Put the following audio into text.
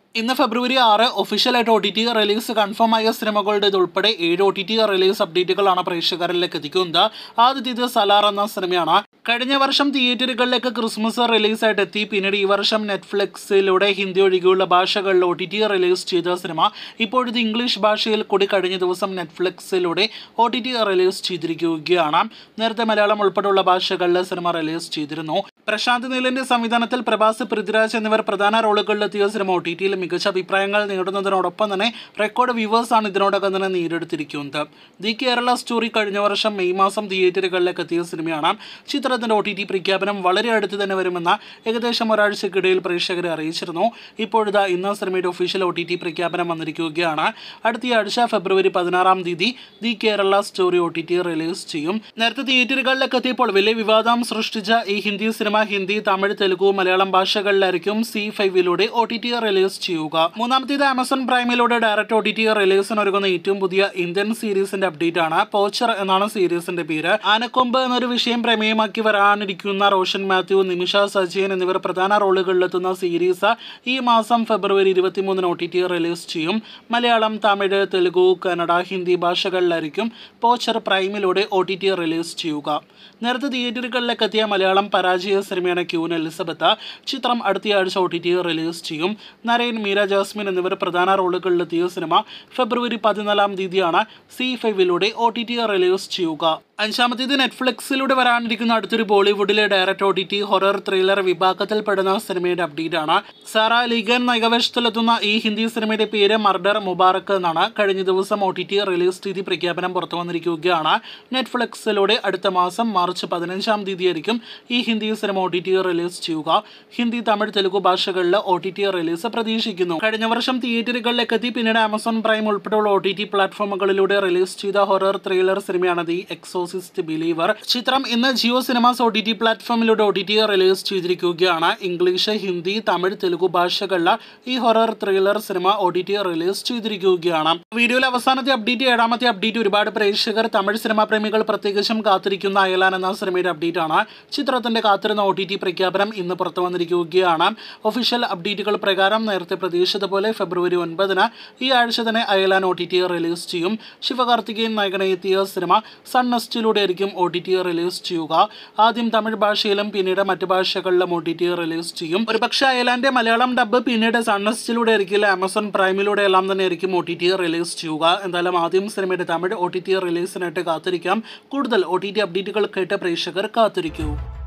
ഇന്ന് ഫെബ്രുവരി ആറ് ഒഫീഷ്യലായിട്ട് O T T release confirm ആയ സിനിമകളുടെ ഉൾപ്പെടെ ഏഴ് ഒ ടി ടി റിലീസ് അപ്ഡേറ്റുകളാണ് പ്രേക്ഷകരിലേക്ക് എത്തിക്കുന്നത് ആദ്യത്തേത് സലാർ എന്ന സിനിമയാണ് കഴിഞ്ഞ വർഷം തിയേറ്ററുകളിലേക്ക് ക്രിസ്മസ് റിലീസായിട്ട് എത്തി പിന്നീട് ഈ വർഷം നെറ്റ്ഫ്ലിക്സിലൂടെ ഹിന്ദി ഒഴികെയുള്ള ഭാഷകളിൽ ഒ ടി ടി റിലീസ് ചെയ്ത സിനിമ ഇപ്പോഴത്തെ ഇംഗ്ലീഷ് ഭാഷയിൽ കൂടി കഴിഞ്ഞ ദിവസം നെറ്റ്ഫ്ലിക്സിലൂടെ ഒ ടി ടി റിലീസ് ചെയ്തിരിക്കുകയാണ് നേരത്തെ മലയാളം ഉൾപ്പെടെയുള്ള ഭാഷകളിൽ സിനിമ റിലീസ് ചെയ്തിരുന്നു പ്രശാന്ത് നീലിന്റെ സംവിധാനത്തിൽ പ്രഭാസ് പൃഥ്വിരാജ് എന്നിവർ പ്രധാന റോളുകളിലെത്തിയ സിനിമ ഒ ടി ടിയിൽ മികച്ച അഭിപ്രായങ്ങൾ നേടുന്നതിനോടൊപ്പം തന്നെ റെക്കോർഡ് വ്യൂവേഴ്സ് ആണ് ഇതിനോടകം തന്നെ നേടിയെടുത്തിരിക്കുന്നത് ദി കേരള സ്റ്റോറി കഴിഞ്ഞ വർഷം മെയ് മാസം തിയേറ്ററുകളിലേക്ക് എത്തിയ സിനിമയാണ് ചിത്രത്തിന്റെ ഒ ടി ടി പ്രഖ്യാപനം വളരെ അടുത്ത് തന്നെ വരുമെന്ന ഏകദേശം ഒരാഴ്ചക്കിടയിൽ പ്രേക്ഷകരെ അറിയിച്ചിരുന്നു ഇപ്പോഴിതാ ഇന്ന് സിനിമയുടെ ഒഫീഷ്യൽ ഒ ടി ടി പ്രഖ്യാപനം വന്നിരിക്കുകയാണ് അടുത്ത ആഴ്ച ഫെബ്രുവരി പതിനാറാം തീയതി the Kerala story O T T release ചെയ്യും നേരത്തെ തിയേറ്ററുകളിലേക്ക് എത്തിയപ്പോൾ വലിയ വിവാദം സൃഷ്ടിച്ച ഈ ഹിന്ദി സിനിമ ഹിന്ദി തമിഴ് തെലുഗു മലയാളം ഭാഷകളിലായിരിക്കും സി ഫൈവിലൂടെ ഒ ടി ടി റിലീസ് ചെയ്യുക മൂന്നാമത്തേത് ആമസോൺ പ്രൈമിലൂടെ ഡയറക്റ്റ് ഒ ടി ടി റിലീസിന് ഒരുങ്ങുന്ന ഏറ്റവും പുതിയ ഇന്ത്യൻ സീരീസിന്റെ അപ്ഡേറ്റ് ആണ് പോച്ചർ എന്നാണ് സീരീസിന്റെ പേര് ആനക്കൊമ്പ് എന്നൊരു വിഷയം പ്രമേയമാക്കി വരാനിരിക്കുന്ന റോഷൻ മാത്യു നിമിഷ സജയൻ എന്നിവർ പ്രധാന റോളുകളിലെത്തുന്ന സീരീസ് ഈ മാസം ഫെബ്രുവരി ഇരുപത്തിമൂന്നിന് ഒ ടി ടി റിലീസ് ചെയ്യും മലയാളം തമിഴ് തെലുഗു കന്നഡ ഹിന്ദി ഭാഷകളിലായിരിക്കും പോച്ചർ പ്രൈമിലൂടെ ഒ ടി ടി റിലീസ് ചെയ്യുക നേരത്തെ തിയേറ്ററുകളിലേക്ക് എത്തിയ മലയാളം പരാജയ സിനിമയാണ് ക്യൂൻ എലിസബത്ത് ചിത്രം അടുത്തയാഴ്ച ഒ ടി ടി റിലീസ് ചെയ്യും നരയൻ മീര ജാസ്മിൻ എന്നിവർ പ്രധാന റോളുകളിലെത്തിയ സിനിമ ഫെബ്രുവരി പതിനാലാം തീയതിയാണ് സി ഫൈവിലൂടെ ഒ ടി ടി റിലീസ് ചെയ്യുക അഞ്ചാമത്തേത് നെറ്റ്ഫ്ലിക്സിലൂടെ വരാനിരിക്കുന്ന അടുത്തൊരു ബോളിവുഡിലെ direct O T T horror thriller വിഭാഗത്തിൽപ്പെടുന്ന സിനിമയുടെ അപ്ഡേറ്റ് ആണ് സാറ ലീഗൻ നൈകവേഷത്തിലെത്തുന്ന ഈ ഹിന്ദി സിനിമയുടെ പേര് മർഡർ മുബാറക്ക് എന്നാണ് കഴിഞ്ഞ ദിവസം ഒ ടി ടി റിലീസ് തീയതി പ്രഖ്യാപനം പുറത്തു വന്നിരിക്കുകയാണ് നെറ്റ്ഫ്ലിക്സിലൂടെ അടുത്ത മാസം മാർച്ച് പതിനഞ്ചാം തീയതിയായിരിക്കും ഈ Hindi cinema O T T release ചെയ്യുക ഹിന്ദി തമിഴ് തെലുഗു ഭാഷകളിൽ ഒ ടി ടി റിലീസ് പ്രതീക്ഷിക്കുന്നു കഴിഞ്ഞ വർഷം തിയേറ്ററുകളിലേക്ക് എത്തി പിന്നീട് ആമസോൺ പ്രൈം ഉൾപ്പെടെയുള്ള ഒ ടി ടി പ്ലാറ്റ്ഫോമുകളിലൂടെ റിലീസ് ചെയ്ത ഹൊറർ ത്രില്ലർ സിനിമയാണ് ദി എക്സോസിസ്റ്റ് ബിലീവർ ചിത്രം ഇന്ന് Jio Cinemas O T T പ്ലാറ്റ്ഫോമിലൂടെ ഒ ടി ടി റിലീസ് ചെയ്തിരിക്കുകയാണ് ഇംഗ്ലീഷ് ഹിന്ദി തമിഴ് തെലുഗു ഭാഷകളിൽ ഈ horror thriller cinema O T T release ചെയ്തിരിക്കുകയാണ് വീഡിയോയിലെ അവസാനത്തെ അപ്ഡേറ്റ് ഏഴാമത്തെ അപ്ഡേറ്റ് ഒരുപാട് പ്രേക്ഷകർ തമിഴ് സിനിമാ പ്രേമികൾ പ്രത്യേകിച്ചും കാത്തിരിക്കുന്ന അയലാൻ എന്ന സിനിമയുടെ അപ്ഡേറ്റ് ആണ് ചിത്രത്തിന്റെ കാത്തിരുന്ന ഒ ടി ടി പ്രഖ്യാപനം ഇന്ന് പുറത്തു വന്നിരിക്കുകയാണ് ഒഫീഷ്യൽ അപ്ഡേറ്റുകൾ പ്രകാരം നേരത്തെ പ്രതീക്ഷിച്ചതുപോലെ ഫെബ്രുവരി ഒൻപതിന് ഈ ആഴ്ച തന്നെ Ayalaan O T T release ചെയ്യും ശിവകാർത്തികേയൻ നായകനെ എത്തിയ സിനിമ സൺ നെസ്റ്റിലൂടെ ആയിരിക്കും ഒ ടി ടി റിലീസ് ചെയ്യുക ആദ്യം തമിഴ് ഭാഷയിലും പിന്നീട് മറ്റു ഭാഷകളിലും ഒ ടി ടി റിലീസ് ചെയ്യും ഒരുപക്ഷെ അയലാന്റെ മലയാളം ഡബ്ബ് പിന്നീട് സൺ നെസ്റ്റിലൂടെ ആയിരിക്കില്ല ആമസോൺ പ്രൈമിലൂടെ എല്ലാം തന്നെ ആയിരിക്കും ഒ ടി ടി റിലീസ് ചെയ്യുക എന്തായാലും ആദ്യം സിനിമയുടെ തമിഴ് ഒ ടി ടി റിലീസിനായിട്ട് കാത്തിരിക്കാം കൂടുതൽ ഒ ടി ടി അപ്ഡേറ്റുകൾ കേട്ട് പ്രേക്ഷകർ കാത്തിരിക്കൂ